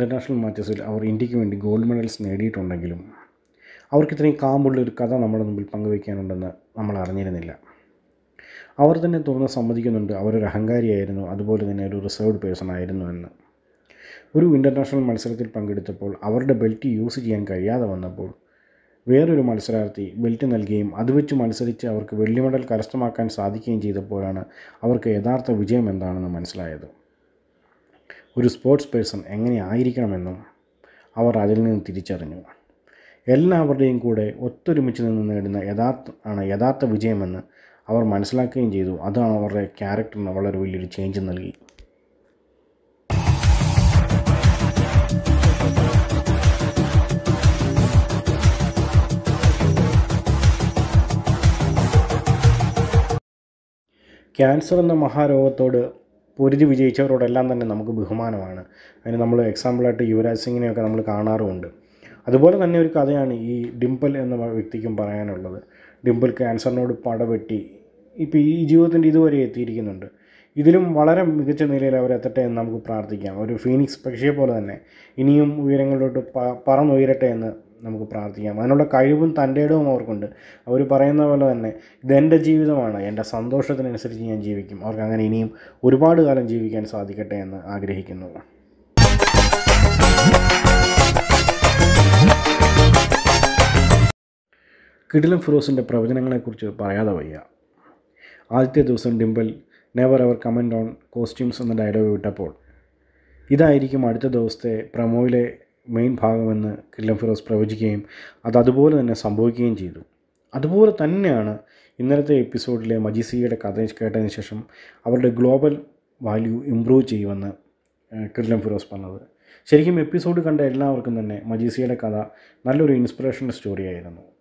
international മാച്ചസിൽ അവർ ഇന്ത്യക്ക് വേണ്ടി gold medals നേടിയിട്ടുണ്ടെങ്കിലും അവർക്ക് ഇത്രയും കാമ്പുള്ള ഒരു കഥ നമ്മുടെ മുമ്പിൽ പങ്കുവയ്ക്കാനുണ്ടെന്ന് നമ്മൾ അറിഞ്ഞിരുന്നില്ല അവർ തന്നെ തുറന്ന് സമ്മതിക്കുന്നുണ്ട് അവരൊരു അഹങ്കാരിയായിരുന്നു അതുപോലെ തന്നെ ഒരു റിസർവ്ഡ് പേഴ്സൺ ആയിരുന്നു എന്ന് ഒരു ഇൻ്റർനാഷണൽ മത്സരത്തിൽ പങ്കെടുത്തപ്പോൾ അവരുടെ ബെൽറ്റ് യൂസ് ചെയ്യാൻ കഴിയാതെ വന്നപ്പോൾ വേറൊരു മത്സരാർത്ഥി ബെൽറ്റ് നൽകുകയും അത് വെച്ച് മത്സരിച്ച് അവർക്ക് വെള്ളി മെഡൽ കരസ്ഥമാക്കാൻ സാധിക്കുകയും ചെയ്തപ്പോഴാണ് അവർക്ക് യഥാർത്ഥ വിജയം എന്താണെന്ന് മനസ്സിലായത് ഒരു സ്പോർട്സ് പേഴ്സൺ എങ്ങനെ ആയിരിക്കണമെന്നും അവർ അതിൽ നിന്ന് തിരിച്ചറിഞ്ഞു എല്ലാവരുടെയും കൂടെ ഒത്തൊരുമിച്ച് നിന്ന് നേടുന്ന യഥാർത്ഥ ആണ് യഥാർത്ഥ വിജയമെന്ന് അവർ മനസ്സിലാക്കുകയും ചെയ്തു അതാണ് അവരുടെ ക്യാരക്ടറിന് വളരെ വലിയൊരു ചേഞ്ച് നൽകി ക്യാൻസർ എന്ന മഹാരോഗത്തോട് പൊരുതി വിജയിച്ചവരോടെല്ലാം തന്നെ നമുക്ക് ബഹുമാനമാണ് അതിന് നമ്മൾ എക്സാമ്പിളായിട്ട് യുവരാജ് സിംഗിനെയൊക്കെ നമ്മൾ കാണാറുമുണ്ട് അതുപോലെ തന്നെ ഒരു കഥയാണ് ഈ ഡിംപിൾ എന്ന വ്യക്തിക്കും പറയാനുള്ളത് ഡിംപിൾ ക്യാൻസറിനോട് പടവെട്ടി ഇപ്പോൾ ഈ ജീവിതത്തിൻ്റെ ഇതുവരെ എത്തിയിരിക്കുന്നുണ്ട് ഇതിലും വളരെ മികച്ച നിലയിൽ അവരെത്തട്ടെ എന്ന് നമുക്ക് പ്രാർത്ഥിക്കാം ഒരു ഫീനിക്സ് പക്ഷിയെ പോലെ തന്നെ ഇനിയും ഉയരങ്ങളിലോട്ട് പ പറന്നുയരട്ടെ എന്ന് നമുക്ക് പ്രാർത്ഥിക്കാം അതിനുള്ള കഴിവും തൻ്റെ ഇടവും അവർക്കുണ്ട് അവർ പറയുന്ന പോലെ തന്നെ ഇതെൻ്റെ ജീവിതമാണ് എൻ്റെ സന്തോഷത്തിനനുസരിച്ച് ഞാൻ ജീവിക്കും അവർക്ക് അങ്ങനെ ഇനിയും ഒരുപാട് കാലം ജീവിക്കാൻ സാധിക്കട്ടെ എന്ന് ആഗ്രഹിക്കുന്നു കിടിലം ഫിറോസിൻ്റെ പ്രവചനങ്ങളെക്കുറിച്ച് പറയാതെ വയ്യ ആദ്യത്തെ ദിവസം Dimple never ever comment on costumes എന്ന ഡയലോഗ് വിട്ടപ്പോൾ ഇതായിരിക്കും അടുത്ത ദിവസത്തെ പ്രമോയിലെ മെയിൻ ഭാഗമെന്ന് കില്ലം ഫിറോസ് പ്രവചിക്കുകയും അത് അതുപോലെ തന്നെ സംഭവിക്കുകയും ചെയ്തു അതുപോലെ തന്നെയാണ് ഇന്നലത്തെ എപ്പിസോഡിലെ മജിസിയുടെ കഥ കേട്ടതിന് ശേഷം അവരുടെ ഗ്ലോബൽ വാല്യൂ ഇമ്പ്രൂവ് ചെയ്യുമെന്ന് കിർലം ഫിറോസ് പറഞ്ഞത് ശരിക്കും എപ്പിസോഡ് കണ്ട എല്ലാവർക്കും തന്നെ മജീസിയുടെ കഥ നല്ലൊരു ഇൻസ്പിറേഷണൽ സ്റ്റോറിയായിരുന്നു